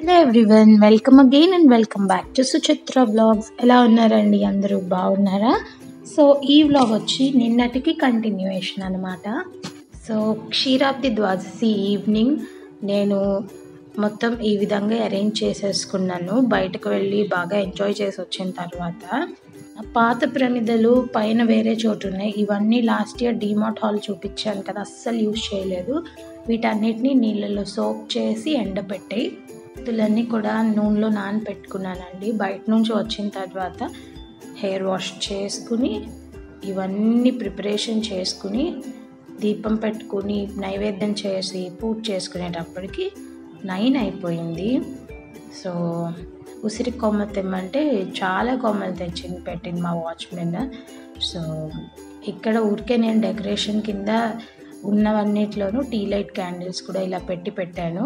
Hello everyone welcome again and welcome back to Suchitra vlogs ఎలా ఉన్నారండి అందరూ బాగున్నారా సో ఈ వ్లాగ్ వచ్చి నిన్నటికి కంటిన్యూయేషన్ అనమాట సో క్షీరాబ్ది ద్వాదశి ఈవినింగ్ నేను మొత్తం ఈ విధంగా అరేంజ్ చేసేసుకున్నాను బయటకు వెళ్ళి బాగా ఎంజాయ్ చేసి వచ్చిన తర్వాత పాత ప్రమిదలు పైన వేరే చోటు ఉన్నాయి ఇవన్నీ లాస్ట్ ఇయర్ డిమార్ట్ హాల్ చూపించాను కదా అస్సలు యూజ్ చేయలేదు వీటన్నిటిని నీళ్ళలో సోప్ చేసి ఎండబెట్టాయి ఇతులన్నీ కూడా నూనెలో నానబెట్టుకున్నానండి బయట నుంచి వచ్చిన తర్వాత హెయిర్ వాష్ చేసుకుని ఇవన్నీ ప్రిపరేషన్ చేసుకుని దీపం పెట్టుకుని నైవేద్యం చేసి పూజ చేసుకునేటప్పటికి నైన్ అయిపోయింది సో ఉసిరి కొమ్మ తెమ్మంటే చాలా కొమ్మలు తెచ్చింది పెట్టింది మా వాచ్మెన్ సో ఇక్కడ ఊరికే నేను డెకరేషన్ కింద ఉన్నవన్నిట్లోనూ టీ లైట్ క్యాండిల్స్ కూడా ఇలా పెట్టి పెట్టాను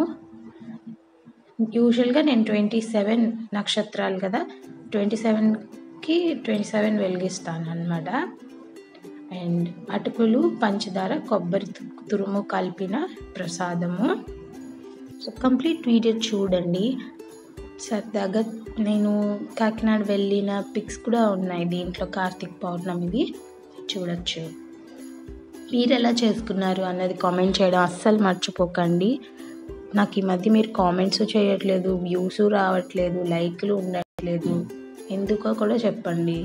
యూజువల్గా నేను ట్వంటీ సెవెన్ నక్షత్రాలు కదా ట్వంటీ సెవెన్కి ట్వంటీ సెవెన్ వెలిగిస్తాను అనమాట అండ్ అటుకులు పంచదార కొబ్బరి తు- తురుము కలిపిన ప్రసాదము సో కంప్లీట్ వీడియో చూడండి సరదాగా నేను కాకినాడ వెళ్ళిన పిక్స్ కూడా ఉన్నాయి దీంట్లో కార్తీక్ పౌర్ణమిది చూడొచ్చు మీరు ఎలా చేసుకున్నారు అన్నది కామెంట్ చేయడం అస్సలు మర్చిపోకండి నాకు ఈ మధ్య మీరు కామెంట్స్ చేయట్లేదు వ్యూస్ రావట్లేదు లైక్లు ఉండట్లేదు ఎందుకో కూడా చెప్పండి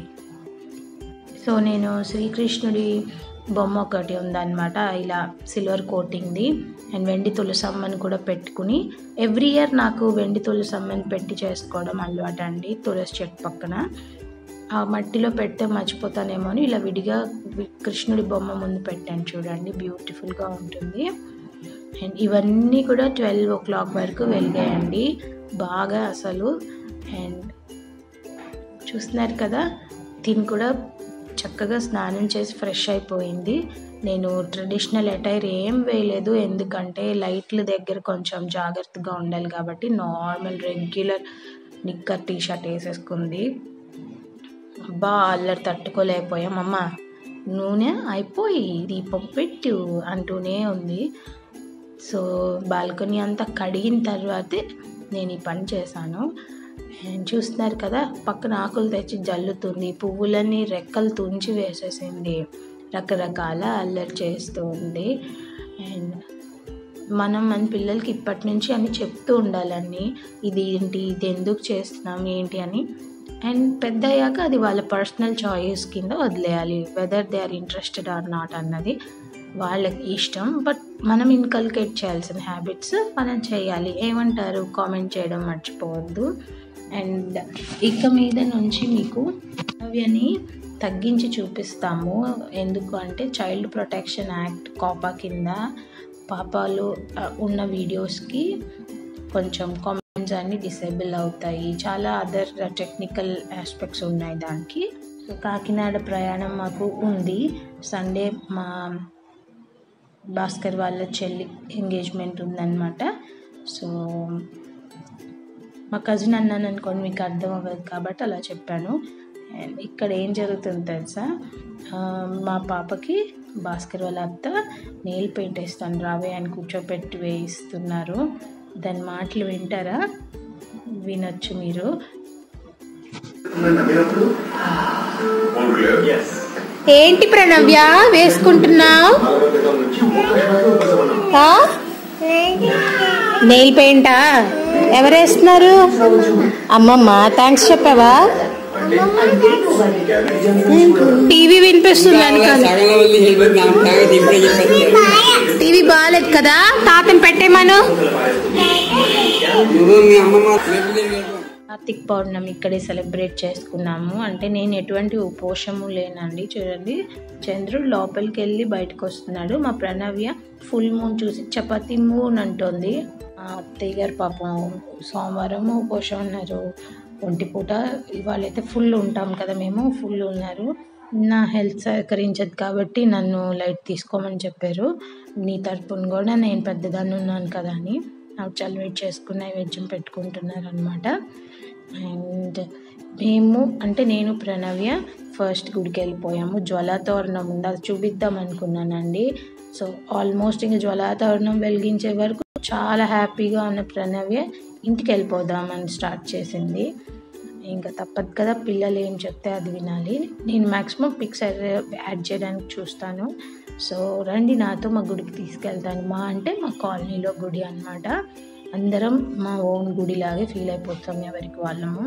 సో నేను శ్రీకృష్ణుడి బొమ్మ ఒకటి ఉందన్నమాట ఇలా సిల్వర్ కోటింగ్ది అండ్ వెండి తులసమ్మని కూడా పెట్టుకుని ఎవ్రీ ఇయర్ నాకు వెండి తులసమ్మని పెట్టి చేసుకోవడం అలవాటు అండి తులసి చెట్టు పక్కన ఆ మట్టిలో పెడితే మర్చిపోతానేమో అని ఇలా విడిగా వి- కృష్ణుడి బొమ్మ ముందు పెట్టాను చూడండి బ్యూటిఫుల్గా ఉంటుంది అండ్ ఇవన్నీ కూడా ట్వెల్వ్ ఓ క్లాక్ వరకు వెలిగాయండి బాగా అసలు అండ్ చూస్తున్నారు కదా దీన్ని కూడా చక్కగా స్నానం చేసి ఫ్రెష్ అయిపోయింది నేను ట్రెడిషనల్ అటైర్ ఏం వేయలేదు ఎందుకంటే లైట్ల దగ్గర కొంచెం జాగ్రత్తగా ఉండాలి కాబట్టి normal regular knicker T shirt వేసేసుకుంది అబ్బా అల్లరి తట్టుకోలేకపోయాం అమ్మ నూనె అయిపోయి దీపం పెట్టు అంటూనే ఉంది సో బాల్కనీ అంతా కడిగిన తర్వాతే నేను ఈ పని చేశాను అండ్ చూస్తున్నారు కదా పక్కన ఆకులు తెచ్చి జల్లుతుంది పువ్వులన్నీ రెక్కలు తుంచి వేసేసింది రకరకాల అల్లరి చేస్తూ ఉంది అండ్ మనం మన పిల్లలకి ఇప్పటి నుంచి అన్ని చెప్తూ ఉండాలని ఇది ఏంటి ఇది ఎందుకు చేస్తున్నాం ఏంటి అని అండ్ పెద్ద అయ్యాక అది వాళ్ళ పర్సనల్ చాయిస్ కింద వదిలేయాలి whether they are interested or not అన్నది వాళ్ళకి ఇష్టం బట్ మనం ఇన్కల్కేట్ చేయాల్సిన హ్యాబిట్స్ మనం చేయాలి ఏమంటారు కామెంట్ చేయడం మర్చిపోవద్దు అండ్ ఇక మీద నుంచి మీకు అవిని తగ్గించి చూపిస్తాము ఎందుకు అంటే చైల్డ్ ప్రొటెక్షన్ యాక్ట్ కాపా కింద పాపాలు ఆ, ఉన్న వీడియోస్కి కొంచెం కామెంట్స్ అన్ని డిసేబుల్ అవుతాయి చాలా అదర్ టెక్నికల్ ఆస్పెక్ట్స్ ఉన్నాయి దానికి సో కాకినాడ ప్రయాణం మాకు ఉంది సండే మా భాస్కర్ వాళ్ళ చెల్లి ఎంగేజ్మెంట్ ఉందన్నమాట సో మా కజిన్ అన్నాను అనుకోండి మీకు అర్థం అవ్వదు కాబట్టి అలా చెప్పాను అండ్ ఇక్కడ ఏం జరుగుతుంది తెలుసా ఆ, మా పాపకి భాస్కర్ వాళ్ళ అత్త నెయిల్ పెయింట్ వేస్తాను రావే అని కూర్చోపెట్టి వేయిస్తున్నారు దాని మాటలు వింటారా వినొచ్చు మీరు ఏంటి ప్రణవ్య వేసుకుంటున్నావు నెయిల్ పెయింటా ఎవరు వేస్తున్నారు అమ్మమ్మ థ్యాంక్స్ చెప్పావా టీవీ వినిపిస్తుంది అనుకోండి సగంలో ఉంది హెల్మెట్ నాకు తాగేది ఇప్పుడే చెప్పేది టీవీ బాగాలేదు కదా తాతను పెట్టేమను నువ్వు మీ అమ్మమ్మ లేకపోతే లేదు. కార్తిక్ పౌర్ణమి ఇక్కడే సెలబ్రేట్ చేసుకున్నాము అంటే నేను ఎటువంటి ఉపోషము లేనండి చూడండి చంద్రుడు లోపలికి వెళ్ళి బయటకు వస్తున్నాడు మా ప్రణవ్య ఫుల్ మూన్ చూసి చపాతి మూన్ అంటోంది ఆ అత్తయ్య గారు పాపం సోమవారం ఉపోషం ఉన్నారు ఒంటిపూట ఇవాళైతే ఫుల్ ఉంటాం కదా మేము ఫుల్ ఉన్నారు నా హెల్త్ సహకరించదు కాబట్టి నన్ను లైట్ తీసుకోమని చెప్పారు నీ తరపున కూడా నేను పెద్దదాన్ని ఉన్నాను కదా అని నాకు చల్వేట్ చేసుకుని నైవేద్యం పెట్టుకుంటున్నారు అనమాట అండ్ మేము అంటే నేను ప్రణవ్య ఫస్ట్ గుడికి వెళ్ళిపోయాము జ్వలతోరణం ఉంది అది చూపిద్దాం అనుకున్నానండి సో ఆల్మోస్ట్ ఇంకా జ్వలతోరణం వెలిగించే వరకు చాలా హ్యాపీగా ఉన్న ప్రణవ్య ఇంటికి వెళ్ళిపోదామని స్టార్ట్ చేసింది ఇంకా తప్పదు కదా పిల్లలు ఏం చెప్తే అది వినాలి నేను మ్యాక్సిమం పిక్స్ యాడ్ చేయడానికి చూస్తాను సో రండి నాతో మా గుడికి తీసుకెళ్తాను మా అంటే మా కాలనీలో గుడి అన్నమాట అందరం మా ఓన్ గుడిలాగే ఫీల్ అయిపోతాం ఎవరికి వాళ్ళము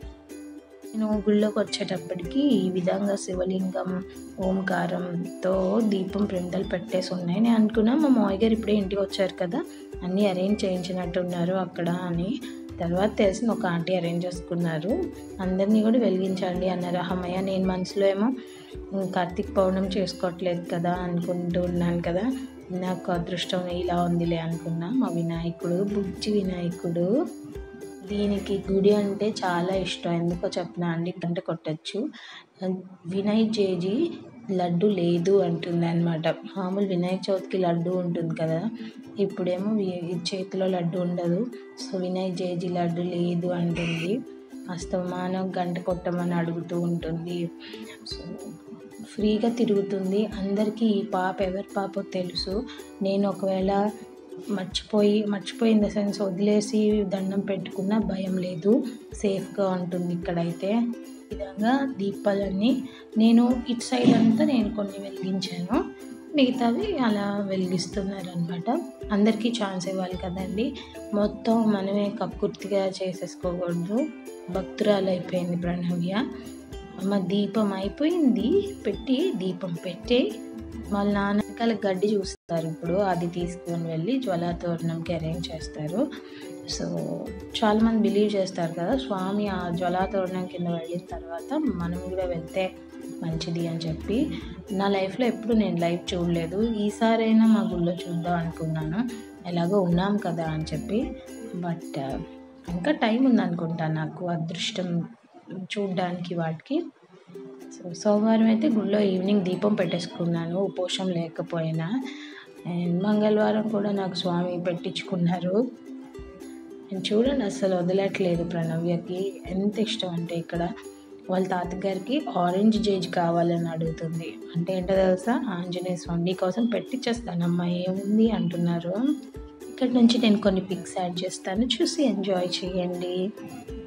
నేను గుళ్ళోకి వచ్చేటప్పటికి ఈ విధంగా శివలింగం ఓంకారంతో దీపం ప్రింటలు పెట్టేసి ఉన్నాయి నేను అనుకున్నా మా మావయ్య గారు ఇప్పుడే ఇంటికి వచ్చారు కదా అన్నీ అరేంజ్ చేయించినట్టున్నారు అక్కడ అని తర్వాత తెలిసిన ఒక ఆంటీ అరేంజ్ చేసుకున్నారు అందరినీ కూడా వెలిగించండి అన్నారు అమ్మయ్య నేను మనసులో ఏమో "ఉమ్, కార్తీక్ పౌర్ణమి చేసుకోవట్లేదు కదా అనుకుంటూ ఉన్నాను కదా నాకు అదృష్టం ఇలా ఉందిలే అనుకున్నా మా వినాయకుడు బుజ్జి వినాయకుడు దీనికి గుడి అంటే చాలా ఇష్టం ఎందుకో చెప్పనా అండి గంట కొట్టచ్చు వినాయక్ జేజీ లడ్డు లేదు అంటుంది అనమాట మామూలు వినాయక చవితికి లడ్డు ఉంటుంది కదా ఇప్పుడేమో వి- చేతిలో లడ్డు ఉండదు సో వినాయక్ జేజీ లడ్డు లేదు అంటుంది అస్తమానం గంట కొట్టమని అడుగుతూ ఉంటుంది సో ఫ్రీగా తిరుగుతుంది అందరికీ ఈ పాప ఎవరి పాపో తెలుసు నేను ఒకవేళ మర్చిపోయి మర్చిపోయి ఇన్ ద సెన్స్ వదిలేసి దండం పెట్టుకున్న భయం లేదు సేఫ్గా ఉంటుంది ఇక్కడైతే ఈ విధంగా దీపాలన్నీ నేను ఇటు సైడ్ అంతా నేను కొన్ని వెలిగించాను మిగతావి అలా వెలిగిస్తున్నారు అనమాట అందరికీ ఛాన్స్ ఇవ్వాలి కదండి మొత్తం మనమే కక్కుర్తిగా చేసేసుకోకూడదు భక్తురాలు అయిపోయింది ప్రణవ్య అమ్మ దీపం అయిపోయింది పెట్టి దీపం పెట్టి వాళ్ళ నాన్నకాల గడ్డి చూస్తారు ఇప్పుడు అది తీసుకొని వెళ్ళి జ్వలాతోరణంకి అరేంజ్ చేస్తారు సో చాలామంది బిలీవ్ చేస్తారు కదా స్వామి ఆ జ్వలాతోరణం కింద వెళ్ళిన తర్వాత మనం కూడా వెళ్తే మంచిది అని చెప్పి నా లైఫ్లో ఎప్పుడు నేను లైఫ్ చూడలేదు ఈసారైనా మా గుళ్ళో చూద్దాం అనుకున్నాను ఎలాగో ఉన్నాం కదా అని చెప్పి బట్ ఇంకా టైం ఉందనుకుంటా నాకు అదృష్టం చూడ్డానికి వాటికి సో సోమవారం అయితే గుళ్ళో ఈవినింగ్ దీపం పెట్టేసుకున్నాను ఉపోషం లేకపోయినా అండ్ మంగళవారం కూడా నాకు స్వామి పెట్టించుకున్నారు అండ్ చూడండి అసలు వదలట్లేదు ప్రణవ్యకి ఎంత ఇష్టం అంటే ఇక్కడ వాళ్ళ తాతగారికి ఆరెంజ్ జేజ్ కావాలని అడుగుతుంది అంటే ఏంటో తెలుసా ఆంజనేయ స్వామి నీకోసం పెట్టించేస్తానమ్మా ఏముంది అంటున్నారు ఇక్కడ నుంచి నేను కొన్ని పిక్స్ యాడ్ చేస్తాను చూసి ఎంజాయ్ చేయండి